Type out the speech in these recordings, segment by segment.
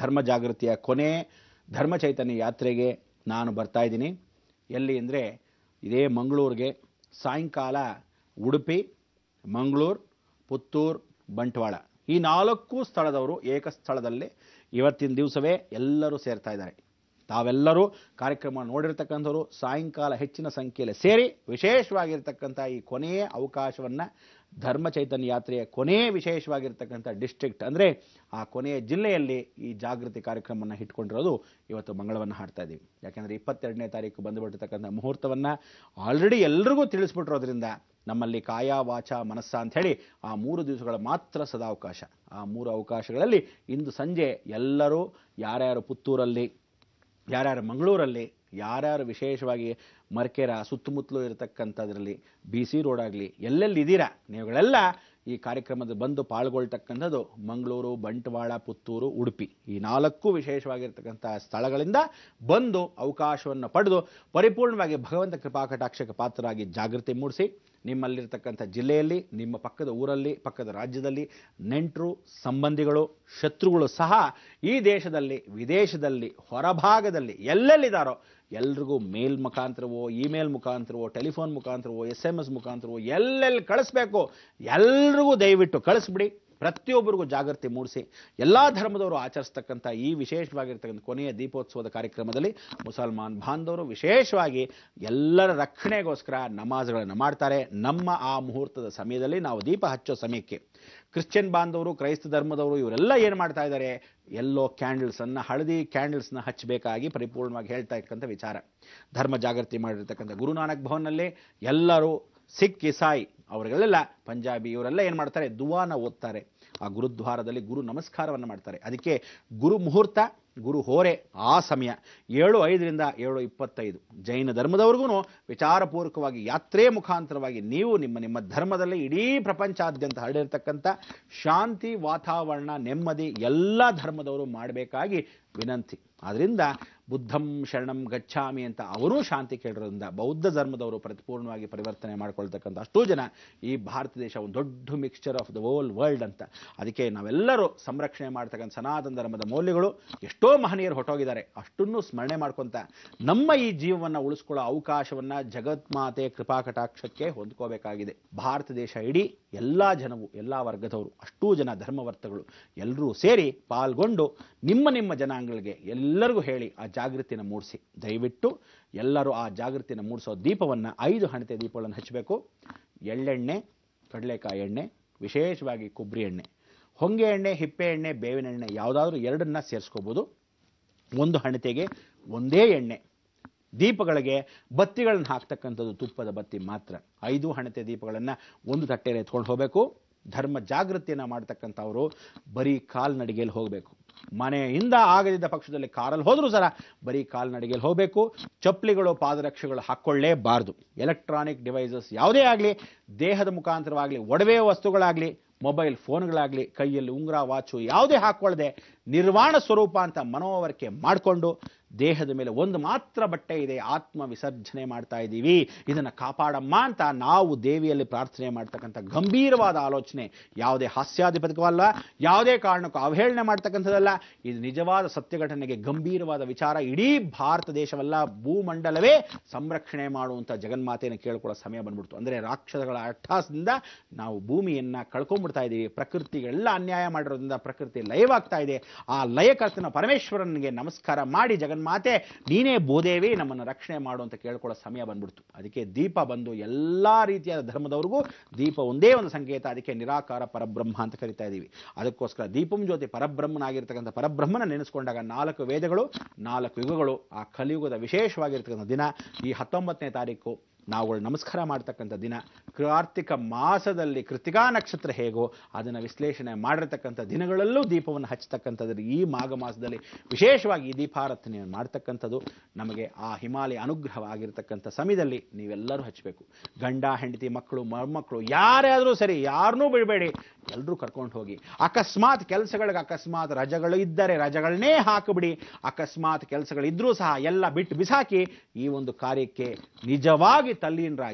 ಧರ್ಮ ಜಾಗೃತಿಯ ಕೊನೆ ಧರ್ಮ ಚೈತನ್ಯ ಯಾತ್ರೆಗೆ ನಾನು ಬರ್ತಾ ಇದ್ದೀನಿ ಎಲ್ಲಿ ಅಂದರೆ ಇದೇ ಮಂಗಳೂರಿಗೆ ಸಾಯಂಕಾಲ ಉಡುಪಿ ಮಂಗಳೂರು ಪುತ್ತೂರು ಬಂಟ್ವಾಳ ಈ ನಾಲ್ಕು ಸ್ಥಳದವರು ಏಕ ಸ್ಥಳದಲ್ಲಿ ಇವತ್ತಿನ ದಿವಸವೇ ಎಲ್ಲರೂ ಸೇರ್ತಾ ಇದ್ದಾರೆ ತಾವೆಲ್ಲರೂ ಕಾರ್ಯಕ್ರಮ ನೋಡಿರ್ತಕ್ಕಂಥವ್ರು ಸಾಯಂಕಾಲ ಹೆಚ್ಚಿನ ಸಂಖ್ಯೆಯಲ್ಲಿ ಸೇರಿ ವಿಶೇಷವಾಗಿರ್ತಕ್ಕಂಥ ಈ ಕೊನೆಯ ಅವಕಾಶವನ್ನು ಧರ್ಮ ಚೈತನ್ಯ ಯಾತ್ರೆಯ ಕೊನೆಯ ವಿಶೇಷವಾಗಿರ್ತಕ್ಕಂಥ ಡಿಸ್ಟ್ರಿಕ್ಟ್ ಅಂದರೆ ಆ ಕೊನೆಯ ಜಿಲ್ಲೆಯಲ್ಲಿ ಈ ಜಾಗೃತಿ ಕಾರ್ಯಕ್ರಮವನ್ನು ಇಟ್ಕೊಂಡಿರೋದು ಇವತ್ತು ಮಂಗಳವನ್ನು ಹಾಡ್ತಾ ಇದ್ದೀವಿ ಯಾಕೆಂದರೆ ಇಪ್ಪತ್ತೆರಡನೇ ತಾರೀಕು ಬಂದುಬಿಟ್ಟಿರ್ತಕ್ಕಂಥ ಮುಹೂರ್ತವನ್ನು ಆಲ್ರೆಡಿ ಎಲ್ರಿಗೂ ತಿಳಿಸ್ಬಿಟ್ಟಿರೋದ್ರಿಂದ ನಮ್ಮಲ್ಲಿ ಕಾಯ ವಾಚ ಮನಸ್ಸ ಅಂಥೇಳಿ ಆ ಮೂರು ದಿವಸಗಳ ಮಾತ್ರ ಸದಾವಕಾಶ ಆ ಮೂರು ಅವಕಾಶಗಳಲ್ಲಿ ಇಂದು ಸಂಜೆ ಎಲ್ಲರೂ ಯಾರ್ಯಾರು ಪುತ್ತೂರಲ್ಲಿ ಯಾರ್ಯಾರು ಮಂಗಳೂರಲ್ಲಿ ಯಾರ್ಯಾರು ವಿಶೇಷವಾಗಿ ಮರ್ಕೆರ ಸುತ್ತಮುತ್ತಲೂ ಇರತಕ್ಕಂಥದ್ರಲ್ಲಿ ಬಿ ಸಿ ರೋಡ್ ಆಗಲಿ ಎಲ್ಲೆಲ್ಲಿ ಇದ್ದೀರಾ ನೀವುಗಳೆಲ್ಲ ಈ ಕಾರ್ಯಕ್ರಮದ ಬಂದು ಪಾಲ್ಗೊಳ್ತಕ್ಕಂಥದ್ದು ಮಂಗಳೂರು ಬಂಟ್ವಾಳ ಪುತ್ತೂರು ಉಡುಪಿ ಈ ನಾಲ್ಕು ವಿಶೇಷವಾಗಿರ್ತಕ್ಕಂಥ ಸ್ಥಳಗಳಿಂದ ಬಂದು ಅವಕಾಶವನ್ನು ಪಡೆದು ಪರಿಪೂರ್ಣವಾಗಿ ಭಗವಂತ ಕೃಪಾಕಟಾಕ್ಷಕ ಪಾತ್ರರಾಗಿ ಜಾಗೃತಿ ಮೂಡಿಸಿ ನಿಮ್ಮಲ್ಲಿರ್ತಕ್ಕಂಥ ಜಿಲ್ಲೆಯಲ್ಲಿ ನಿಮ್ಮ ಪಕ್ಕದ ಊರಲ್ಲಿ ಪಕ್ಕದ ರಾಜ್ಯದಲ್ಲಿ ನೆಂಟರು ಸಂಬಂಧಿಗಳು ಶತ್ರುಗಳು ಸಹ ಈ ದೇಶದಲ್ಲಿ ವಿದೇಶದಲ್ಲಿ ಹೊರಭಾಗದಲ್ಲಿ ಎಲ್ಲೆಲ್ಲಿದ್ದಾರೋ ಎಲ್ರಿಗೂ ಮೇಲ್ ಮುಖಾಂತರವೋ ಇಮೇಲ್ ಮುಖಾಂತರವೋ ಟೆಲಿಫೋನ್ ಮುಖಾಂತರವೋ ಎಸ್ ಎಮ್ ಎಸ್ ಮುಖಾಂತರವೋ ಎಲ್ಲೆಲ್ಲಿ ಕಳಿಸ್ಬೇಕು ಎಲ್ರಿಗೂ ದಯವಿಟ್ಟು ಕಳಿಸ್ಬಿಡಿ ಪ್ರತಿಯೊಬ್ಬರಿಗೂ ಜಾಗೃತಿ ಮೂಡಿಸಿ ಎಲ್ಲ ಧರ್ಮದವರು ಆಚರಿಸ್ತಕ್ಕಂಥ ಈ ವಿಶೇಷವಾಗಿರ್ತಕ್ಕಂಥ ಕೊನೆಯ ದೀಪೋತ್ಸವದ ಕಾರ್ಯಕ್ರಮದಲ್ಲಿ ಮುಸಲ್ಮಾನ್ ಬಾಂಧವರು ವಿಶೇಷವಾಗಿ ಎಲ್ಲರ ರಕ್ಷಣೆಗೋಸ್ಕರ ನಮಾಜ್ಗಳನ್ನು ಮಾಡ್ತಾರೆ ನಮ್ಮ ಆ ಮುಹೂರ್ತದ ಸಮಯದಲ್ಲಿ ನಾವು ದೀಪ ಹಚ್ಚೋ ಸಮಯಕ್ಕೆ ಕ್ರಿಶ್ಚಿಯನ್ ಬಾಂಧವರು ಕ್ರೈಸ್ತ ಧರ್ಮದವರು ಇವರೆಲ್ಲ ಏನು ಮಾಡ್ತಾ ಇದ್ದಾರೆ ಎಲ್ಲೋ ಕ್ಯಾಂಡಲ್ಸನ್ನು ಹಳದಿ ಕ್ಯಾಂಡಲ್ಸ್ನ ಹಚ್ಚಬೇಕಾಗಿ ಪರಿಪೂರ್ಣವಾಗಿ ಹೇಳ್ತಾ ಇರ್ತಕ್ಕಂಥ ವಿಚಾರ ಧರ್ಮ ಜಾಗೃತಿ ಮಾಡಿರ್ತಕ್ಕಂಥ ಗುರುನಾನಕ್ ಭವನ್ನಲ್ಲಿ ಎಲ್ಲರೂ ಸಿಖ್ ಇಸಾಯಿ ಅವರಿಗೆಲ್ಲ ಪಂಜಾಬಿ ಇವರೆಲ್ಲ ಏನು ಮಾಡ್ತಾರೆ ದುವಾನ ಓದ್ತಾರೆ ಆ ಗುರುದ್ವಾರದಲ್ಲಿ ಗುರು ನಮಸ್ಕಾರವನ್ನು ಮಾಡ್ತಾರೆ ಅದಕ್ಕೆ ಗುರು ಮುಹೂರ್ತ ಗುರು ಹೋರೆ ಆ ಸಮಯ ಏಳು ಐದರಿಂದ ಏಳು ಇಪ್ಪತ್ತೈದು ಜೈನ ಧರ್ಮದವ್ರಿಗೂ ವಿಚಾರಪೂರ್ವಕವಾಗಿ ಯಾತ್ರೆ ಮುಖಾಂತರವಾಗಿ ನೀವು ನಿಮ್ಮ ನಿಮ್ಮ ಧರ್ಮದಲ್ಲಿ ಇಡೀ ಪ್ರಪಂಚಾದ್ಯಂತ ಹರಡಿರ್ತಕ್ಕಂಥ ಶಾಂತಿ ವಾತಾವರಣ ನೆಮ್ಮದಿ ಎಲ್ಲ ಧರ್ಮದವರು ಮಾಡಬೇಕಾಗಿ ವಿನಂತಿ ಆದ್ರಿಂದ ಬುದ್ಧಂ ಶರಣಂ ಗಚ್ಚಾಮಿ ಅಂತ ಅವರೂ ಶಾಂತಿ ಕೇಳಿರೋದ್ರಿಂದ ಬೌದ್ಧ ಧರ್ಮದವರು ಪರಿಪೂರ್ಣವಾಗಿ ಪರಿವರ್ತನೆ ಮಾಡ್ಕೊಳ್ತಕ್ಕಂಥ ಅಷ್ಟೂ ಜನ ಈ ಭಾರತ ದೇಶ ಒಂದು ದೊಡ್ಡ mixture of the whole world ಅಂತ ಅದಕ್ಕೆ ನಾವೆಲ್ಲರೂ ಸಂರಕ್ಷಣೆ ಮಾಡ್ತಕ್ಕಂಥ ಸನಾತನ ಧರ್ಮದ ಮೌಲ್ಯಗಳು ಎಷ್ಟೋ ಮಹನೀಯರು ಹೊಟ್ಟೋಗಿದ್ದಾರೆ ಅಷ್ಟನ್ನು ಸ್ಮರಣೆ ಮಾಡ್ಕೊಂತ ನಮ್ಮ ಈ ಜೀವವನ್ನು ಉಳಿಸ್ಕೊಳ್ಳೋ ಅವಕಾಶವನ್ನ ಜಗತ್ಮಾತೆ ಕೃಪಾಕಟಾಕ್ಷಕ್ಕೆ ಹೊಂದ್ಕೋಬೇಕಾಗಿದೆ ಭಾರತ ದೇಶ ಇಡೀ ಎಲ್ಲ ಜನವು ಎಲ್ಲ ವರ್ಗದವರು ಅಷ್ಟೂ ಜನ ಧರ್ಮವರ್ತಗಳು ಎಲ್ಲರೂ ಸೇರಿ ಪಾಲ್ಗೊಂಡು ನಿಮ್ಮ ನಿಮ್ಮ ಜನಾಂಗಗಳಿಗೆ ಎಲ್ಲರಿಗೂ ಹೇಳಿ ಆ ಜಾಗೃತಿನ ಮೂಡಿಸಿ ದಯವಿಟ್ಟು ಎಲ್ಲರೂ ಆ ಜಾಗೃತಿನ ಮೂಡಿಸೋ ದೀಪವನ್ನು ಐದು ಹಣತೆ ದೀಪಗಳನ್ನು ಹಚ್ಚಬೇಕು ಎಳ್ಳೆಣ್ಣೆ ಕಡಲೆಕಾಯಿ ಎಣ್ಣೆ ವಿಶೇಷವಾಗಿ ಕೊಬ್ಬರಿ ಎಣ್ಣೆ ಹೊಂಗೆ ಎಣ್ಣೆ ಹಿಪ್ಪೆ ಎಣ್ಣೆ ಬೇವಿನ ಎಣ್ಣೆ ಯಾವುದಾದ್ರೂ ಎರಡನ್ನ ಸೇರಿಸ್ಕೋಬೋದು ಒಂದು ಹಣತೆಗೆ ಒಂದೇ ಎಣ್ಣೆ ದೀಪಗಳಿಗೆ ಬತ್ತಿಗಳನ್ನು ಹಾಕ್ತಕ್ಕಂಥದ್ದು ತುಪ್ಪದ ಬತ್ತಿ ಮಾತ್ರ ಐದು ಹಣತೆ ದೀಪಗಳನ್ನು ಒಂದು ತಟ್ಟೆಯಲ್ಲಿ ಎತ್ಕೊಂಡು ಹೋಗಬೇಕು ಧರ್ಮ ಜಾಗೃತಿಯನ್ನು ಮಾಡ್ತಕ್ಕಂಥವರು ಬರೀ ಕಾಲ್ನಡಿಗೆಯಲ್ಲಿ ಹೋಗಬೇಕು ಮನೆಯಿಂದ ಆಗದಿದ್ದ ಪಕ್ಷದಲ್ಲಿ ಕಾರಲ್ಲಿ ಹೋದರೂ ಸಹ ಬರೀ ಕಾಲ್ನಡಿಗೆಯಲ್ಲಿ ಹೋಗಬೇಕು ಚಪ್ಪಲಿಗಳು ಪಾದರಕ್ಷೆಗಳು ಹಾಕ್ಕೊಳ್ಳೇಬಾರ್ದು ಎಲೆಕ್ಟ್ರಾನಿಕ್ ಡಿವೈಸಸ್ ಯಾವುದೇ ಆಗಲಿ ದೇಹದ ಮುಖಾಂತರವಾಗಲಿ ಒಡವೆ ವಸ್ತುಗಳಾಗಲಿ ಮೊಬೈಲ್ ಫೋನ್ಗಳಾಗಲಿ ಕೈಯಲ್ಲಿ ಉಂಗುರ ವಾಚು ಯಾವುದೇ ಹಾಕ್ಕೊಳ್ಳದೆ ನಿರ್ವಾಣ ಸ್ವರೂಪ ಅಂತ ಮನೋವರಿಕೆ ಮಾಡಿಕೊಂಡು ದೇಹದ ಮೇಲೆ ಒಂದು ಮಾತ್ರ ಬಟ್ಟೆ ಇದೆ ಆತ್ಮ ವಿಸರ್ಜನೆ ಮಾಡ್ತಾ ಇದ್ದೀವಿ ಇದನ್ನು ಕಾಪಾಡಮ್ಮ ಅಂತ ನಾವು ದೇವಿಯಲ್ಲಿ ಪ್ರಾರ್ಥನೆ ಮಾಡ್ತಕ್ಕಂಥ ಗಂಭೀರವಾದ ಆಲೋಚನೆ ಯಾವುದೇ ಹಾಸ್ಯಾಧಿಪತಿಕವಲ್ಲ ಯಾವುದೇ ಕಾರಣಕ್ಕೂ ಅವಹೇಳನೆ ಮಾಡ್ತಕ್ಕಂಥದ್ದಲ್ಲ ಇದು ನಿಜವಾದ ಸತ್ಯ ಘಟನೆಗೆ ಗಂಭೀರವಾದ ವಿಚಾರ ಇಡೀ ಭಾರತ ದೇಶವಲ್ಲ ಭೂಮಂಡಲವೇ ಸಂರಕ್ಷಣೆ ಮಾಡುವಂಥ ಜಗನ್ಮಾತೆಯನ್ನು ಕೇಳ್ಕೊಳ್ಳೋ ಸಮಯ ಬಂದ್ಬಿಡ್ತು ಅಂದರೆ ರಾಕ್ಷಸಗಳ ಅಟ್ಟಹಾಸದಿಂದ ನಾವು ಭೂಮಿಯನ್ನ ಕಳ್ಕೊಂಡ್ಬಿಡ್ತಾ ಇದ್ದೀವಿ ಪ್ರಕೃತಿಗೆಲ್ಲ ಅನ್ಯಾಯ ಮಾಡಿರೋದ್ರಿಂದ ಪ್ರಕೃತಿ ಲಯವಾಗ್ತಾ ಇದೆ ಆ ಲಯಕರ್ತನ ಪರಮೇಶ್ವರನಿಗೆ ನಮಸ್ಕಾರ ಮಾಡಿ ಜಗನ್ಮಾತೆ ನೀನೇ ಭೂದೇವಿ ನಮ್ಮನ್ನು ರಕ್ಷಣೆ ಮಾಡು ಅಂತ ಕೇಳ್ಕೊಳ್ಳೋ ಸಮಯ ಬಂದ್ಬಿಡ್ತು ಅದಕ್ಕೆ ದೀಪ ಬಂದು ಎಲ್ಲ ರೀತಿಯಾದ ಧರ್ಮದವ್ರಿಗೂ ದೀಪ ಒಂದೇ ಒಂದು ಸಂಕೇತ ಅದಕ್ಕೆ ನಿರಾಕಾರ ಪರಬ್ರಹ್ಮ ಅಂತ ಕರಿತಾ ಇದ್ದೀವಿ ಅದಕ್ಕೋಸ್ಕರ ದೀಪಂ ಜ್ಯೋತಿ ಪರಬ್ರಹ್ಮನಾಗಿರ್ತಕ್ಕಂಥ ಪರಬ್ರಹ್ಮನ ನೆನೆಸ್ಕೊಂಡಾಗ ನಾಲ್ಕು ವೇದಗಳು ನಾಲ್ಕು ಯುಗಗಳು ಆ ಕಲಿಯುಗದ ವಿಶೇಷವಾಗಿರ್ತಕ್ಕಂಥ ದಿನ ಈ ಹತ್ತೊಂಬತ್ತನೇ ತಾರೀಕು ನಾವುಗಳು ನಮಸ್ಕಾರ ಮಾಡ್ತಕ್ಕಂಥ ದಿನ ಕಾರ್ತಿಕ ಮಾಸದಲ್ಲಿ ಕೃತಿಕಾ ನಕ್ಷತ್ರ ಹೇಗೋ ಅದನ್ನು ವಿಶ್ಲೇಷಣೆ ಮಾಡಿರ್ತಕ್ಕಂಥ ದಿನಗಳಲ್ಲೂ ದೀಪವನ್ನು ಹಚ್ಚತಕ್ಕಂಥದ್ದು ಈ ಮಾಘ ಮಾಸದಲ್ಲಿ ವಿಶೇಷವಾಗಿ ಈ ದೀಪಾರಾಧನೆಯನ್ನು ಮಾಡ್ತಕ್ಕಂಥದ್ದು ನಮಗೆ ಆ ಹಿಮಾಲಯ ಅನುಗ್ರಹವಾಗಿರ್ತಕ್ಕಂಥ ಸಮಯದಲ್ಲಿ ನೀವೆಲ್ಲರೂ ಹಚ್ಚಬೇಕು ಗಂಡ ಹೆಂಡತಿ ಮಕ್ಕಳು ಮೊಮ್ಮಕ್ಕಳು ಯಾರಾದರೂ ಸರಿ ಯಾರನ್ನೂ ಬಿಡಬೇಡಿ ಎಲ್ಲರೂ ಕರ್ಕೊಂಡು ಹೋಗಿ ಅಕಸ್ಮಾತ್ ಕೆಲಸಗಳಿಗೆ ಅಕಸ್ಮಾತ್ ರಜಗಳು ಇದ್ದರೆ ರಜಗಳನ್ನೇ ಹಾಕಿಬಿಡಿ ಅಕಸ್ಮಾತ್ ಕೆಲಸಗಳಿದ್ರೂ ಸಹ ಎಲ್ಲ ಬಿಟ್ಟು ಬಿಸಾಕಿ ಈ ಒಂದು ಕಾರ್ಯಕ್ಕೆ ನಿಜವಾಗಿ ತಲ್ಲೀನರಾಗಿ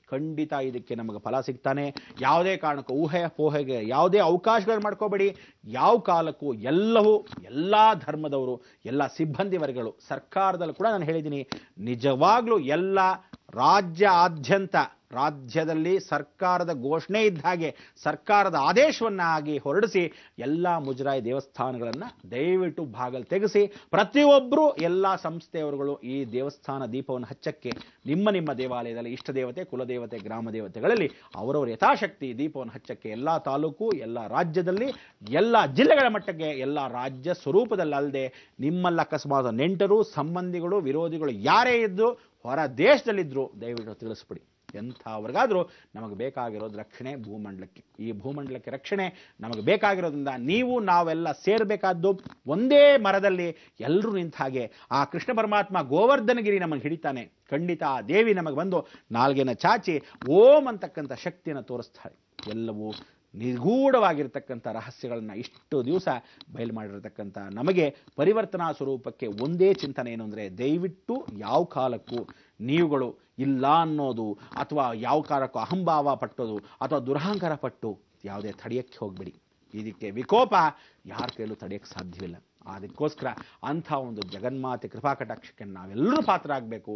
ಖಂಡಿತ ಇದಕ್ಕೆ ನಮಗೆ ಫಲ ಸಿಗ್ತಾನೆ ಯಾವುದೇ ಕಾರಣಕ್ಕೂ ಊಹೆ ಪೋಹೆಗೆ ಯಾವುದೇ ಅವಕಾಶಗಳು ಮಾಡ್ಕೋಬೇಡಿ ಯಾವ ಕಾಲಕ್ಕೂ ಎಲ್ಲವೂ ಎಲ್ಲ ಧರ್ಮದವರು ಎಲ್ಲ ಸಿಬ್ಬಂದಿ ವರ್ಗಗಳು ಸರ್ಕಾರದಲ್ಲೂ ಕೂಡ ನಾನು ಹೇಳಿದ್ದೀನಿ ನಿಜವಾಗ್ಲೂ ಎಲ್ಲ ರಾಜ್ಯ ಆದ್ಯಂತ ರಾಜ್ಯದಲ್ಲಿ ಸರ್ಕಾರದ ಘೋಷಣೆ ಇದ್ದ ಹಾಗೆ ಸರ್ಕಾರದ ಆದೇಶವನ್ನಾಗಿ ಹೊರಡಿಸಿ ಎಲ್ಲ ಮುಜರಾಯಿ ದೇವಸ್ಥಾನಗಳನ್ನು ದಯವಿಟ್ಟು ಭಾಗಲ್ ತೆಗೆಸಿ ಪ್ರತಿಯೊಬ್ಬರು ಎಲ್ಲ ಸಂಸ್ಥೆಯವರುಗಳು ಈ ದೇವಸ್ಥಾನ ದೀಪವನ್ನು ಹಚ್ಚಕ್ಕೆ ನಿಮ್ಮ ನಿಮ್ಮ ದೇವಾಲಯದಲ್ಲಿ ಇಷ್ಟ ದೇವತೆ ಕುಲದೇವತೆ ಗ್ರಾಮ ದೇವತೆಗಳಲ್ಲಿ ಅವರವರ ಯಥಾಶಕ್ತಿ ದೀಪವನ್ನು ಹಚ್ಚಕ್ಕೆ ಎಲ್ಲ ತಾಲೂಕು ಎಲ್ಲ ರಾಜ್ಯದಲ್ಲಿ ಎಲ್ಲ ಜಿಲ್ಲೆಗಳ ಮಟ್ಟಕ್ಕೆ ಎಲ್ಲ ರಾಜ್ಯ ಸ್ವರೂಪದಲ್ಲದೆ ನಿಮ್ಮಲ್ಲಿ ಅಕಸ್ಮಾತ್ ನೆಂಟರು ಸಂಬಂಧಿಗಳು ವಿರೋಧಿಗಳು ಯಾರೇ ಇದ್ದು ಹೊರ ದೇಶದಲ್ಲಿದ್ದರೂ ದಯವಿಟ್ಟು ತಿಳಿಸ್ಬಿಡಿ ಎಂಥವ್ರಿಗಾದರೂ ನಮಗೆ ಬೇಕಾಗಿರೋದು ರಕ್ಷಣೆ ಭೂಮಂಡಲಕ್ಕೆ ಈ ಭೂಮಂಡಲಕ್ಕೆ ರಕ್ಷಣೆ ನಮಗೆ ಬೇಕಾಗಿರೋದ್ರಿಂದ ನೀವು ನಾವೆಲ್ಲ ಸೇರಬೇಕಾದ್ದು ಒಂದೇ ಮರದಲ್ಲಿ ಎಲ್ಲರೂ ನಿಂತ ಹಾಗೆ ಆ ಕೃಷ್ಣ ಪರಮಾತ್ಮ ಗೋವರ್ಧನಗಿರಿ ನಮಗೆ ಹಿಡಿತಾನೆ ಖಂಡಿತ ಆ ದೇವಿ ನಮಗೆ ಬಂದು ನಾಲ್ಗೆನ ಚಾಚಿ ಓಂ ಅಂತಕ್ಕಂಥ ಶಕ್ತಿಯನ್ನು ತೋರಿಸ್ತಾಳೆ ಎಲ್ಲವೂ ನಿಗೂಢವಾಗಿರ್ತಕ್ಕಂಥ ರಹಸ್ಯಗಳನ್ನ ಇಷ್ಟು ದಿವಸ ಬಯಲು ಮಾಡಿರತಕ್ಕಂಥ ನಮಗೆ ಪರಿವರ್ತನಾ ಸ್ವರೂಪಕ್ಕೆ ಒಂದೇ ಚಿಂತನೆ ಏನು ಅಂದರೆ ದಯವಿಟ್ಟು ಯಾವ ಕಾಲಕ್ಕೂ ನೀವುಗಳು ಇಲ್ಲ ಅನ್ನೋದು ಅಥವಾ ಯಾವ ಕಾಲಕ್ಕೂ ಅಹಂಭಾವ ಪಟ್ಟೋದು ಅಥವಾ ದುರಹಂಕಾರ ಪಟ್ಟು ಯಾವುದೇ ತಡೆಯಕ್ಕೆ ಹೋಗಬೇಡಿ ಇದಕ್ಕೆ ವಿಕೋಪ ಯಾರ ಕೈಲೂ ತಡೆಯಕ್ಕೆ ಸಾಧ್ಯವಿಲ್ಲ ಅದಕ್ಕೋಸ್ಕರ ಅಂಥ ಒಂದು ಜಗನ್ಮಾತೆ ಕೃಪಾ ಕಟಾಕ್ಷಕ್ಕೆ ನಾವೆಲ್ಲರೂ ಪಾತ್ರ ಆಗಬೇಕು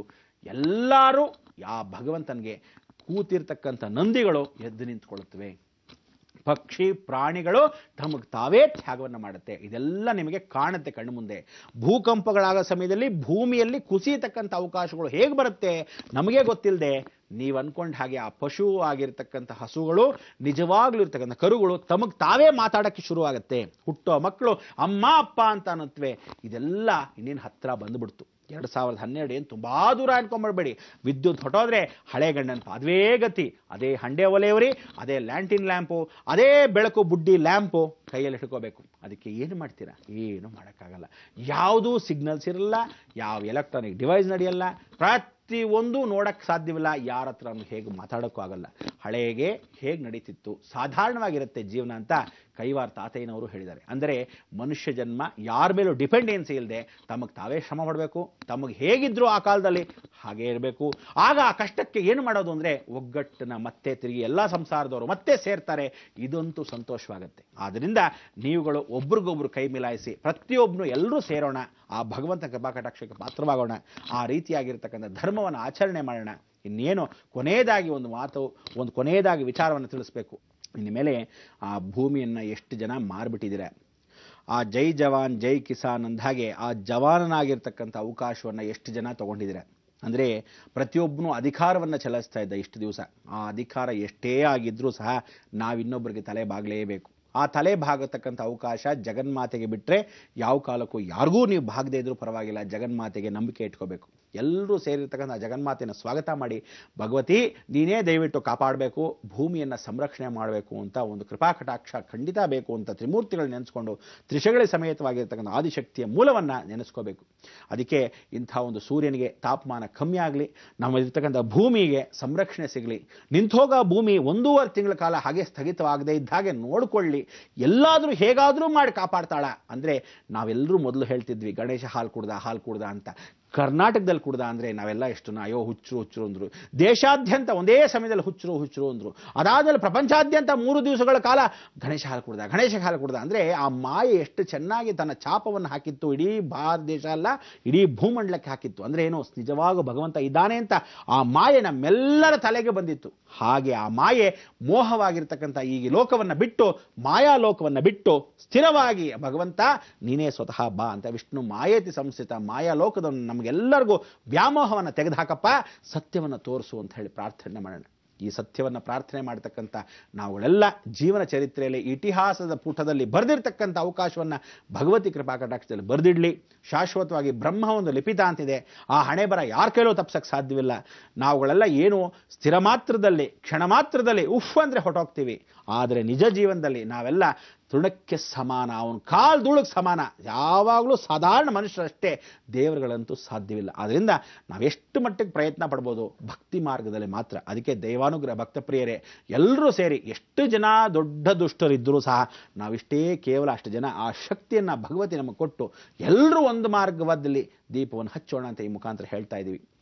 ಎಲ್ಲರೂ ಯಾ ಭಗವಂತನಿಗೆ ಕೂತಿರ್ತಕ್ಕಂಥ ನಂದಿಗಳು ಎದ್ದು ನಿಂತ್ಕೊಳ್ಳುತ್ತವೆ ಪಕ್ಷಿ ಪ್ರಾಣಿಗಳು ತಮಗೆ ತಾವೇ ತ್ಯಾಗವನ್ನು ಮಾಡುತ್ತೆ ಇದೆಲ್ಲ ನಿಮಗೆ ಕಾಣುತ್ತೆ ಕಣ್ಣು ಮುಂದೆ ಭೂಕಂಪಗಳಾಗೋ ಸಮಯದಲ್ಲಿ ಭೂಮಿಯಲ್ಲಿ ಕುಸಿಯತಕ್ಕಂಥ ಅವಕಾಶಗಳು ಹೇಗೆ ಬರುತ್ತೆ ನಮಗೆ ಗೊತ್ತಿಲ್ಲದೆ ನೀವು ಅನ್ಕೊಂಡ ಹಾಗೆ ಆ ಪಶು ಆಗಿರ್ತಕ್ಕಂಥ ಹಸುಗಳು ನಿಜವಾಗ್ಲೂ ಇರ್ತಕ್ಕಂಥ ಕರುಗಳು ತಮಗೆ ತಾವೇ ಮಾತಾಡೋಕ್ಕೆ ಶುರುವಾಗುತ್ತೆ ಹುಟ್ಟೋ ಮಕ್ಕಳು ಅಮ್ಮ ಅಪ್ಪ ಅಂತ ಅನ್ನತ್ವೆ ಇದೆಲ್ಲ ಇನ್ನೇನು ಹತ್ರ ಬಂದ್ಬಿಡ್ತು ಎರಡು ಸಾವಿರದ ಹನ್ನೆರಡು ಏನು ತುಂಬ ದೂರ ಅನ್ಕೊಂಬರ್ಬೇಡಿ ವಿದ್ಯುತ್ ಹೊಟ್ಟೋದ್ರೆ ಹಳೆ ಗಂಡನ ಅದುವೇ ಗತಿ ಅದೇ ಹಂಡೆ ಒಲೆಯವರಿ ಅದೇ ಲ್ಯಾಂಟಿನ್ ಲ್ಯಾಂಪು ಅದೇ ಬೆಳಕು ಬುಡ್ಡಿ ಲ್ಯಾಂಪು ಕೈಯಲ್ಲಿ ಹಿಡ್ಕೋಬೇಕು ಅದಕ್ಕೆ ಏನು ಮಾಡ್ತೀರಾ ಏನು ಮಾಡೋಕ್ಕಾಗಲ್ಲ ಯಾವುದೂ ಸಿಗ್ನಲ್ಸ್ ಇರಲ್ಲ ಯಾವ ಎಲೆಕ್ಟ್ರಾನಿಕ್ ಡಿವೈಸ್ ನಡೆಯಲ್ಲ ಪ್ರತಿಯೊಂದು ನೋಡಕ್ಕೆ ಸಾಧ್ಯವಿಲ್ಲ ಯಾರ ಹತ್ರ ಹೇಗೆ ಮಾತಾಡೋಕ್ಕೂ ಆಗಲ್ಲ ಹಳೆಗೆ ಹೇಗೆ ನಡೀತಿತ್ತು ಸಾಧಾರಣವಾಗಿರುತ್ತೆ ಜೀವನ ಅಂತ ಕೈವಾರ ತಾತಯ್ಯನವರು ಹೇಳಿದ್ದಾರೆ ಅಂದರೆ ಮನುಷ್ಯ ಜನ್ಮ ಯಾರ ಮೇಲೂ ಡಿಪೆಂಡೆನ್ಸಿ ಇಲ್ಲದೆ ತಮಗೆ ತಾವೇ ಶ್ರಮ ಪಡಬೇಕು ತಮಗೆ ಹೇಗಿದ್ರು ಆ ಕಾಲದಲ್ಲಿ ಹಾಗೇ ಇರಬೇಕು ಆಗ ಆ ಕಷ್ಟಕ್ಕೆ ಏನು ಮಾಡೋದು ಅಂದರೆ ಒಗ್ಗಟ್ಟನ್ನ ಮತ್ತೆ ತಿರುಗಿ ಎಲ್ಲ ಸಂಸಾರದವರು ಮತ್ತೆ ಸೇರ್ತಾರೆ ಇದಂತೂ ಸಂತೋಷವಾಗುತ್ತೆ ಆದ್ದರಿಂದ ನೀವುಗಳು ಒಬ್ರಿಗೊಬ್ರು ಕೈ ಮಿಲಾಯಿಸಿ ಪ್ರತಿಯೊಬ್ಬನು ಎಲ್ಲರೂ ಸೇರೋಣ ಆ ಭಗವಂತ ಕೃಪಾ ಕಟಾಕ್ಷಕ್ಕೆ ಪಾತ್ರವಾಗೋಣ ಆ ರೀತಿಯಾಗಿರ್ತಕ್ಕಂಥ ಧರ್ಮವನ್ನು ಆಚರಣೆ ಮಾಡೋಣ ಇನ್ನೇನು ಕೊನೆಯದಾಗಿ ಒಂದು ಮಾತು ಒಂದು ಕೊನೆಯದಾಗಿ ವಿಚಾರವನ್ನು ತಿಳಿಸ್ಬೇಕು ಇನ್ನು ಮೇಲೆ ಆ ಭೂಮಿಯನ್ನು ಎಷ್ಟು ಜನ ಮಾರ್ಬಿಟ್ಟಿದ್ದೀರ ಆ ಜೈ ಜವಾನ್ ಜೈ ಕಿಸಾನ್ ಅಂದ ಹಾಗೆ ಆ ಜವಾನನಾಗಿರ್ತಕ್ಕಂಥ ಅವಕಾಶವನ್ನು ಎಷ್ಟು ಜನ ತಗೊಂಡಿದ್ದೀರ ಅಂದರೆ ಪ್ರತಿಯೊಬ್ಬನು ಅಧಿಕಾರವನ್ನು ಚಲಾಯಿಸ್ತಾ ಇದ್ದ ಇಷ್ಟು ದಿವಸ ಆ ಅಧಿಕಾರ ಎಷ್ಟೇ ಆಗಿದ್ರೂ ಸಹ ನಾವಿನ್ನೊಬ್ಬರಿಗೆ ತಲೆ ಬಾಗಲೇಬೇಕು ಆ ತಲೆ ಬಾಗತಕ್ಕಂಥ ಅವಕಾಶ ಜಗನ್ಮಾತೆಗೆ ಬಿಟ್ಟರೆ ಯಾವ ಕಾಲಕ್ಕೂ ಯಾರಿಗೂ ನೀವು ಭಾಗದೇ ಇದ್ರೂ ಪರವಾಗಿಲ್ಲ ಜಗನ್ಮಾತೆಗೆ ನಂಬಿಕೆ ಇಟ್ಕೋಬೇಕು ಎಲ್ಲರೂ ಸೇರಿರ್ತಕ್ಕಂಥ ಜಗನ್ಮಾತೆಯನ್ನು ಸ್ವಾಗತ ಮಾಡಿ ಭಗವತಿ ನೀನೇ ದಯವಿಟ್ಟು ಕಾಪಾಡಬೇಕು ಭೂಮಿಯನ್ನು ಸಂರಕ್ಷಣೆ ಮಾಡಬೇಕು ಅಂತ ಒಂದು ಕೃಪಾ ಕಟಾಕ್ಷ ಖಂಡಿತ ಬೇಕು ಅಂತ ತ್ರಿಮೂರ್ತಿಗಳು ನೆನೆಸ್ಕೊಂಡು ತ್ರಿಶಗಳ ಸಮೇತವಾಗಿರ್ತಕ್ಕಂಥ ಆದಿಶಕ್ತಿಯ ಮೂಲವನ್ನು ನೆನೆಸ್ಕೋಬೇಕು ಅದಕ್ಕೆ ಇಂಥ ಒಂದು ಸೂರ್ಯನಿಗೆ ತಾಪಮಾನ ಕಮ್ಮಿ ಆಗಲಿ ನಮ್ಮಲ್ಲಿರ್ತಕ್ಕಂಥ ಭೂಮಿಗೆ ಸಂರಕ್ಷಣೆ ಸಿಗಲಿ ನಿಂತೋಗ ಭೂಮಿ ಒಂದೂವರೆ ತಿಂಗಳ ಕಾಲ ಹಾಗೆ ಸ್ಥಗಿತವಾಗದೇ ಇದ್ದ ಹಾಗೆ ನೋಡ್ಕೊಳ್ಳಿ ಎಲ್ಲಾದರೂ ಹೇಗಾದರೂ ಮಾಡಿ ಕಾಪಾಡ್ತಾಳ ಅಂದರೆ ನಾವೆಲ್ಲರೂ ಮೊದಲು ಹೇಳ್ತಿದ್ವಿ ಗಣೇಶ ಹಾಲು ಕುಡ್ದ ಹಾಲು ಕುಡ್ದ ಅಂತ ಕರ್ನಾಟಕದಲ್ಲಿ ಕುಡ್ದ ಅಂದರೆ ನಾವೆಲ್ಲ ಎಷ್ಟು ಅಯ್ಯೋ ಹುಚ್ಚರು ಹುಚ್ಚರು ಅಂದರು ದೇಶಾದ್ಯಂತ ಒಂದೇ ಸಮಯದಲ್ಲಿ ಹುಚ್ಚರು ಹುಚ್ಚರು ಅಂದರು ಅದಾದಮೇಲೆ ಪ್ರಪಂಚಾದ್ಯಂತ ಮೂರು ದಿವಸಗಳ ಕಾಲ ಗಣೇಶ ಹಾಲು ಕುಡ್ದ ಗಣೇಶ ಹಾಲು ಕುಡ್ದ ಅಂದರೆ ಆ ಮಾಯೆ ಎಷ್ಟು ಚೆನ್ನಾಗಿ ತನ್ನ ಚಾಪವನ್ನು ಹಾಕಿತ್ತು ಇಡೀ ಭಾರತ ದೇಶ ಅಲ್ಲ ಇಡೀ ಭೂಮಂಡಲಕ್ಕೆ ಹಾಕಿತ್ತು ಅಂದರೆ ಏನು ನಿಜವಾಗೂ ಭಗವಂತ ಇದ್ದಾನೆ ಅಂತ ಆ ಮಾಯೆ ನಮ್ಮೆಲ್ಲರ ತಲೆಗೆ ಬಂದಿತ್ತು ಹಾಗೆ ಆ ಮಾಯೆ ಮೋಹವಾಗಿರ್ತಕ್ಕಂಥ ಈ ಲೋಕವನ್ನು ಬಿಟ್ಟು ಮಾಯಾ ಲೋಕವನ್ನು ಬಿಟ್ಟು ಸ್ಥಿರವಾಗಿ ಭಗವಂತ ನೀನೇ ಸ್ವತಃ ಬಾ ಅಂತ ವಿಷ್ಣು ಮಾಯೇತಿ ಸಂಸ್ಥಿತ ಮಾಯಾ ಲೋಕದ ನಮಗೆಲ್ಲರಿಗೂ ವ್ಯಾಮೋಹವನ್ನು ತೆಗೆದುಹಾಕಪ್ಪ ಸತ್ಯವನ್ನು ತೋರಿಸು ಅಂತ ಹೇಳಿ ಪ್ರಾರ್ಥನೆ ಮಾಡೋಣ ಈ ಸತ್ಯವನ್ನು ಪ್ರಾರ್ಥನೆ ಮಾಡತಕ್ಕಂಥ ನಾವುಗಳೆಲ್ಲ ಜೀವನ ಚರಿತ್ರೆಯಲ್ಲಿ ಇತಿಹಾಸದ ಪುಟದಲ್ಲಿ ಬರೆದಿರ್ತಕ್ಕಂಥ ಅವಕಾಶವನ್ನು ಭಗವತಿ ಕೃಪಾ ಕಟಾಕ್ಷದಲ್ಲಿ ಬರೆದಿಡ್ಲಿ ಶಾಶ್ವತವಾಗಿ ಬ್ರಹ್ಮ ಒಂದು ಲಿಪಿತ ಅಂತಿದೆ ಆ ಹಣೆ ಬರ ಯಾರ ಕೈಲೂ ತಪ್ಸಕ್ಕೆ ಸಾಧ್ಯವಿಲ್ಲ ನಾವುಗಳೆಲ್ಲ ಏನು ಸ್ಥಿರ ಮಾತ್ರದಲ್ಲಿ ಕ್ಷಣ ಮಾತ್ರದಲ್ಲಿ ಉಫ್ ಅಂದರೆ ಹೊಟ್ಟೋಗ್ತೀವಿ ಆದರೆ ನಿಜ ಜೀವನದಲ್ಲಿ ನಾವೆಲ್ಲ ತೃಣಕ್ಕೆ ಸಮಾನ ಅವನ ಕಾಲು ಧೂಳಕ್ಕೆ ಸಮಾನ ಯಾವಾಗಲೂ ಸಾಧಾರಣ ಮನುಷ್ಯರಷ್ಟೇ ದೇವರುಗಳಂತೂ ಸಾಧ್ಯವಿಲ್ಲ ಆದ್ದರಿಂದ ನಾವೆಷ್ಟು ಮಟ್ಟಿಗೆ ಪ್ರಯತ್ನ ಪಡ್ಬೋದು ಭಕ್ತಿ ಮಾರ್ಗದಲ್ಲಿ ಮಾತ್ರ ಅದಕ್ಕೆ ದೈವಾನುಗ್ರಹ ಭಕ್ತಪ್ರಿಯರೇ ಎಲ್ಲರೂ ಸೇರಿ ಎಷ್ಟು ಜನ ದೊಡ್ಡ ದುಷ್ಟರಿದ್ದರೂ ಸಹ ನಾವಿಷ್ಟೇ ಕೇವಲ ಅಷ್ಟು ಜನ ಆ ಶಕ್ತಿಯನ್ನು ಭಗವತಿ ನಮಗೆ ಕೊಟ್ಟು ಎಲ್ಲರೂ ಒಂದು ಮಾರ್ಗವಾದಲ್ಲಿ ದೀಪವನ್ನು ಹಚ್ಚೋಣ ಅಂತ ಈ ಮುಖಾಂತರ ಹೇಳ್ತಾ ಇದ್ದೀವಿ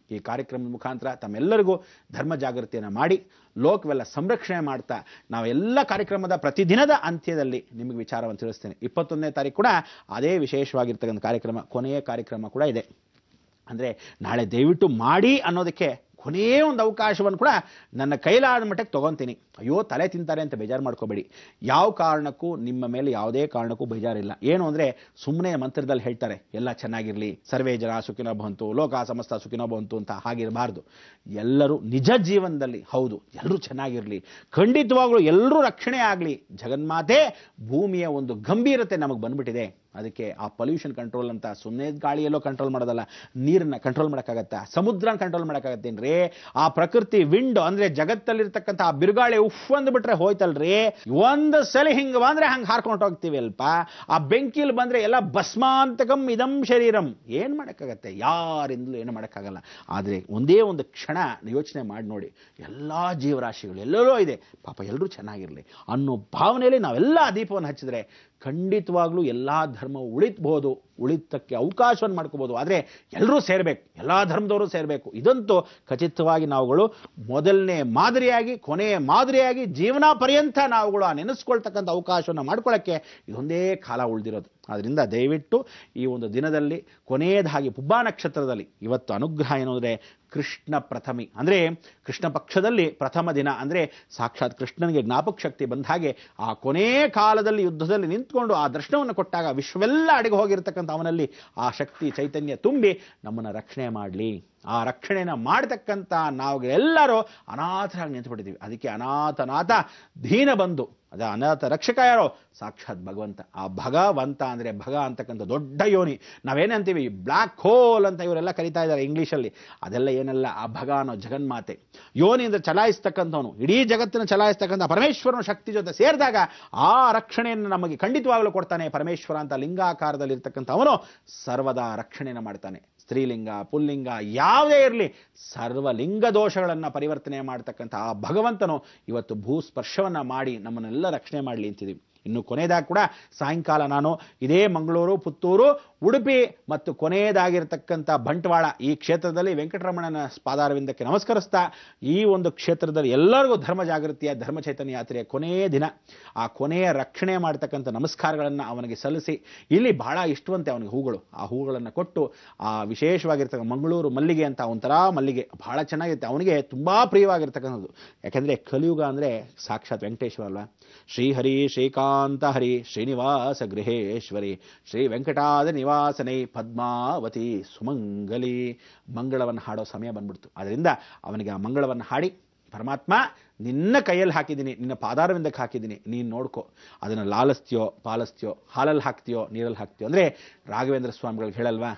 ಈ ಕಾರ್ಯಕ್ರಮದ ಮುಖಾಂತರ ತಮ್ಮೆಲ್ಲರಿಗೂ ಧರ್ಮ ಜಾಗೃತಿಯನ್ನು ಮಾಡಿ ಲೋಕವೆಲ್ಲ ಸಂರಕ್ಷಣೆ ಮಾಡ್ತಾ ನಾವೆಲ್ಲ ಕಾರ್ಯಕ್ರಮದ ಪ್ರತಿದಿನದ ಅಂತ್ಯದಲ್ಲಿ ನಿಮಗೆ ವಿಚಾರವನ್ನು ತಿಳಿಸ್ತೇನೆ ಇಪ್ಪತ್ತೊಂದನೇ ತಾರೀಕು ಕೂಡ ಅದೇ ವಿಶೇಷವಾಗಿರ್ತಕ್ಕಂಥ ಕಾರ್ಯಕ್ರಮ ಕೊನೆಯ ಕಾರ್ಯಕ್ರಮ ಕೂಡ ಇದೆ ಅಂದರೆ ನಾಳೆ ದಯವಿಟ್ಟು ಮಾಡಿ ಅನ್ನೋದಕ್ಕೆ ಕೊನೆಯೇ ಒಂದು ಅವಕಾಶವನ್ನು ಕೂಡ ನನ್ನ ಕೈಲಾದ ಮಟ್ಟಕ್ಕೆ ತೊಗೊತೀನಿ ಅಯ್ಯೋ ತಲೆ ತಿಂತಾರೆ ಅಂತ ಬೇಜಾರು ಮಾಡ್ಕೋಬೇಡಿ ಯಾವ ಕಾರಣಕ್ಕೂ ನಿಮ್ಮ ಮೇಲೆ ಯಾವುದೇ ಕಾರಣಕ್ಕೂ ಬೇಜಾರಿಲ್ಲ ಏನು ಅಂದರೆ ಸುಮ್ಮನೆ ಮಂತ್ರದಲ್ಲಿ ಹೇಳ್ತಾರೆ ಎಲ್ಲ ಚೆನ್ನಾಗಿರಲಿ ಸರ್ವೇ ಜನ ಸುಖಿನೋ ಬಂತು ಲೋಕ ಸಮಸ್ತ ಸುಖಿನೋ ಬಂತು ಅಂತ ಹಾಗಿರಬಾರ್ದು ಎಲ್ಲರೂ ನಿಜ ಜೀವನದಲ್ಲಿ ಹೌದು ಎಲ್ಲರೂ ಚೆನ್ನಾಗಿರಲಿ ಖಂಡಿತವಾಗ್ಲೂ ಎಲ್ಲರೂ ರಕ್ಷಣೆ ಆಗಲಿ ಜಗನ್ಮಾತೆ ಭೂಮಿಯ ಒಂದು ಗಂಭೀರತೆ ನಮಗೆ ಬಂದ್ಬಿಟ್ಟಿದೆ ಅದಕ್ಕೆ ಆ ಪೊಲ್ಯೂಷನ್ ಕಂಟ್ರೋಲ್ ಅಂತ ಸುಮ್ಮನೆ ಗಾಳಿಯಲ್ಲೋ ಕಂಟ್ರೋಲ್ ಮಾಡೋದಲ್ಲ ನೀರನ್ನ ಕಂಟ್ರೋಲ್ ಮಾಡೋಕ್ಕಾಗತ್ತಾ ಸಮುದ್ರನ ಕಂಟ್ರೋಲ್ ಮಾಡೋಕ್ಕಾಗತ್ತೇನ್ರಿ ಆ ಪ್ರಕೃತಿ ವಿಂಡ್ ಅಂದ್ರೆ ಜಗತ್ತಲ್ಲಿರ್ತಕ್ಕಂಥ ಆ ಬಿರುಗಾಳಿ ಉಫ್ ಅಂದ್ಬಿಟ್ರೆ ಹೋಯ್ತಲ್ರಿ ಒಂದು ಸಲ ಹಿಂಗ್ ಬಂದ್ರೆ ಹಂಗೆ ಹಾರ್ಕೊಂಡು ಹೋಗ್ತೀವಿ ಅಲ್ಪ ಆ ಬೆಂಕಿಲ್ ಬಂದ್ರೆ ಎಲ್ಲ ಭಸ್ಮಾಂತಕಂ ಇದಂ ಶರೀರಂ ಏನ್ ಮಾಡಕ್ಕಾಗತ್ತೆ ಯಾರಿಂದಲೂ ಏನು ಮಾಡಕ್ಕಾಗಲ್ಲ ಆದ್ರೆ ಒಂದೇ ಒಂದು ಕ್ಷಣ ಯೋಚನೆ ಮಾಡಿ ನೋಡಿ ಎಲ್ಲಾ ಜೀವರಾಶಿಗಳು ಎಲ್ಲರೂ ಇದೆ ಪಾಪ ಎಲ್ಲರೂ ಚೆನ್ನಾಗಿರ್ಲಿ ಅನ್ನೋ ಭಾವನೆಯಲ್ಲಿ ನಾವೆಲ್ಲ ದೀಪವನ್ನು ಹಚ್ಚಿದ್ರೆ ಖಂಡಿತವಾಗ್ಲೂ ಎಲ್ಲ ಧರ್ಮವು ಉಳಿತಬಹುದು ಉಳಿತಕ್ಕೆ ಅವಕಾಶವನ್ನು ಮಾಡ್ಕೋಬಹುದು ಆದರೆ ಎಲ್ಲರೂ ಸೇರಬೇಕು ಎಲ್ಲ ಧರ್ಮದವರು ಸೇರಬೇಕು ಇದಂತೂ ಖಚಿತವಾಗಿ ನಾವುಗಳು ಮೊದಲನೇ ಮಾದರಿಯಾಗಿ ಕೊನೆಯ ಮಾದರಿಯಾಗಿ ಜೀವನ ಪರ್ಯಂತ ನಾವುಗಳು ಆ ನೆನೆಸ್ಕೊಳ್ತಕ್ಕಂಥ ಅವಕಾಶವನ್ನು ಮಾಡ್ಕೊಳ್ಳೋಕ್ಕೆ ಇದೊಂದೇ ಕಾಲ ಉಳಿದಿರೋದು ಆದ್ದರಿಂದ ದಯವಿಟ್ಟು ಈ ಒಂದು ದಿನದಲ್ಲಿ ಕೊನೆಯದಾಗಿ ಪುಬ್ಬಾ ನಕ್ಷತ್ರದಲ್ಲಿ ಇವತ್ತು ಅನುಗ್ರಹ ಏನು ಅಂದರೆ ಕೃಷ್ಣ ಪ್ರಥಮಿ ಅಂದರೆ ಕೃಷ್ಣ ಪಕ್ಷದಲ್ಲಿ ಪ್ರಥಮ ದಿನ ಅಂದರೆ ಸಾಕ್ಷಾತ್ ಕೃಷ್ಣನಿಗೆ ಜ್ಞಾಪಕ ಶಕ್ತಿ ಬಂದ ಹಾಗೆ ಆ ಕೊನೇ ಕಾಲದಲ್ಲಿ ಯುದ್ಧದಲ್ಲಿ ನಿಂತ್ಕೊಂಡು ಆ ದರ್ಶನವನ್ನು ಕೊಟ್ಟಾಗ ವಿಶ್ವವೆಲ್ಲ ಅಡಿಗೆ ಹೋಗಿರ್ತಕ್ಕಂಥ ಅವನಲ್ಲಿ ಆ ಶಕ್ತಿ ಚೈತನ್ಯ ತುಂಬಿ ನಮ್ಮನ್ನು ರಕ್ಷಣೆ ಮಾಡಲಿ ಆ ರಕ್ಷಣೆನ ಮಾಡತಕ್ಕಂಥ ನಾವುಗಳೆಲ್ಲರೂ ಅನಾಥರಾಗಿ ನಿಂತುಬಿಟ್ಟಿದ್ದೀವಿ ಅದಕ್ಕೆ ಅನಾಥನಾಥ ದೀನ ಬಂದು ಅದ ಅನಾಥ ರಕ್ಷಕ ಯಾರೋ ಸಾಕ್ಷಾತ್ ಭಗವಂತ ಆ ಭಗವಂತ ಅಂದರೆ ಭಗ ಅಂತಕ್ಕಂಥ ದೊಡ್ಡ ಯೋನಿ ನಾವೇನಂತೀವಿ ಬ್ಲ್ಯಾಕ್ ಹೋಲ್ ಅಂತ ಇವರೆಲ್ಲ ಕರಿತಾ ಇದ್ದಾರೆ ಇಂಗ್ಲೀಷಲ್ಲಿ ಅದೆಲ್ಲ ಏನಲ್ಲ ಆ ಭಗ ಅನ್ನೋ ಜಗನ್ಮಾತೆ ಯೋನಿಯಿಂದ ಚಲಾಯಿಸ್ತಕ್ಕಂಥವನು ಇಡೀ ಜಗತ್ತನ್ನು ಚಲಾಯಿಸ್ತಕ್ಕಂಥ ಪರಮೇಶ್ವರನ ಶಕ್ತಿ ಜೊತೆ ಸೇರಿದಾಗ ಆ ರಕ್ಷಣೆಯನ್ನು ನಮಗೆ ಖಂಡಿತವಾಗಲೂ ಕೊಡ್ತಾನೆ ಪರಮೇಶ್ವರ ಅಂತ ಲಿಂಗಾಕಾರದಲ್ಲಿ ಇರ್ತಕ್ಕಂಥ ಅವನು ಸರ್ವದಾ ರಕ್ಷಣೆಯನ್ನು ಮಾಡ್ತಾನೆ ಸ್ತ್ರೀಲಿಂಗ ಪುಲ್ಲಿಂಗ ಯಾವುದೇ ಇರಲಿ ಸರ್ವಲಿಂಗ ದೋಷಗಳನ್ನು ಪರಿವರ್ತನೆ ಮಾಡ್ತಕ್ಕಂಥ ಆ ಭಗವಂತನು ಇವತ್ತು ಭೂಸ್ಪರ್ಶವನ್ನು ಮಾಡಿ ನಮ್ಮನ್ನೆಲ್ಲ ರಕ್ಷಣೆ ಮಾಡಲಿ ಅಂತಿದ್ದೀವಿ ಇನ್ನು ಕೊನೆಯದಾಗಿ ಕೂಡ ಸಾಯಂಕಾಲ ನಾನು ಇದೇ ಮಂಗಳೂರು ಪುತ್ತೂರು ಉಡುಪಿ ಮತ್ತು ಕೊನೆಯದಾಗಿರ್ತಕ್ಕಂಥ ಬಂಟ್ವಾಳ ಈ ಕ್ಷೇತ್ರದಲ್ಲಿ ವೆಂಕಟರಮಣನ ಪಾದಾರವಿಂದಕ್ಕೆ ನಮಸ್ಕರಿಸ್ತಾ ಈ ಒಂದು ಕ್ಷೇತ್ರದಲ್ಲಿ ಎಲ್ಲರಿಗೂ ಧರ್ಮ ಜಾಗೃತಿಯ ಧರ್ಮ ಚೈತನ್ಯ ಯಾತ್ರೆಯ ಕೊನೆಯ ದಿನ ಆ ಕೊನೆಯ ರಕ್ಷಣೆ ಮಾಡ್ತಕ್ಕಂಥ ನಮಸ್ಕಾರಗಳನ್ನು ಅವನಿಗೆ ಸಲ್ಲಿಸಿ ಇಲ್ಲಿ ಬಹಳ ಇಷ್ಟವಂತೆ ಅವನಿಗೆ ಹೂಗಳು ಆ ಹೂಗಳನ್ನು ಕೊಟ್ಟು ಆ ವಿಶೇಷವಾಗಿರ್ತಕ್ಕ ಮಂಗಳೂರು ಮಲ್ಲಿಗೆ ಅಂತ ಒಂಥರ ಮಲ್ಲಿಗೆ ಬಹಳ ಚೆನ್ನಾಗಿರುತ್ತೆ ಅವನಿಗೆ ತುಂಬಾ ಪ್ರಿಯವಾಗಿರ್ತಕ್ಕಂಥದ್ದು ಯಾಕೆಂದ್ರೆ ಕಲಿಯುಗ ಅಂದ್ರೆ ಸಾಕ್ಷಾತ್ ವೆಂಕಟೇಶ್ವರ ಅಲ್ವಾ ಶ್ರೀಹರಿ ಶ್ರೀಕಾಂತ ಹರಿ ಶ್ರೀನಿವಾಸ ಗೃಹೇಶ್ವರಿ ಶ್ರೀ ವೆಂಕಟಾದ ನಿವಾಸನೆ ಪದ್ಮಾವತಿ ಸುಮಂಗಲಿ ಮಂಗಳವನ್ನು ಹಾಡೋ ಸಮಯ ಬಂದ್ಬಿಡ್ತು ಅದರಿಂದ ಅವನಿಗೆ ಆ ಮಂಗಳವನ್ನು ಹಾಡಿ ಪರಮಾತ್ಮ ನಿನ್ನ ಕೈಯಲ್ಲಿ ಹಾಕಿದ್ದೀನಿ ನಿನ್ನ ಪಾದಾರವಿಂದಕ್ಕೆ ಹಾಕಿದ್ದೀನಿ ನೀನು ನೋಡ್ಕೊ ಅದನ್ನು ಲಾಲಿಸ್ತೀಯೋ ಪಾಲಿಸ್ತೀಯೋ ಹಾಲಲ್ಲಿ ಹಾಕ್ತೀಯೋ ನೀರಲ್ಲಿ ಹಾಕ್ತೀಯೋ ಅಂದರೆ ರಾಘವೇಂದ್ರ ಸ್ವಾಮಿಗಳಿಗೆ ಹೇಳಲ್ವಾ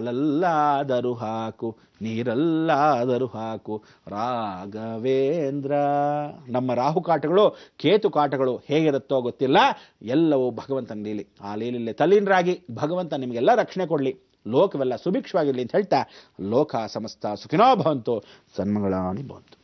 ಹಾಲಲ್ಲಾದರೂ ಹಾಕು ನೀರಲ್ಲಾದರೂ ಹಾಕು ರಾಘವೇಂದ್ರ ನಮ್ಮ ರಾಹು ಕಾಟಗಳು ಕೇತು ಕಾಟಗಳು ಹೇಗಿರುತ್ತೋ ಗೊತ್ತಿಲ್ಲ ಎಲ್ಲವೂ ಭಗವಂತನ ಲೀಲಿ ಆ ಲೀಲಿಲ್ಲೇ ತಲ್ಲೀನರಾಗಿ ಭಗವಂತ ನಿಮಗೆಲ್ಲ ರಕ್ಷಣೆ ಕೊಡಲಿ ಲೋಕವೆಲ್ಲ ಸುಭಿಕ್ಷವಾಗಿರಲಿ ಅಂತ ಹೇಳ್ತಾ ಲೋಕ ಸಮಸ್ತ ಸುಖಿನೋ ಭವಂತು ಸನ್ಮಗಳಾನಿ ಭವಂತು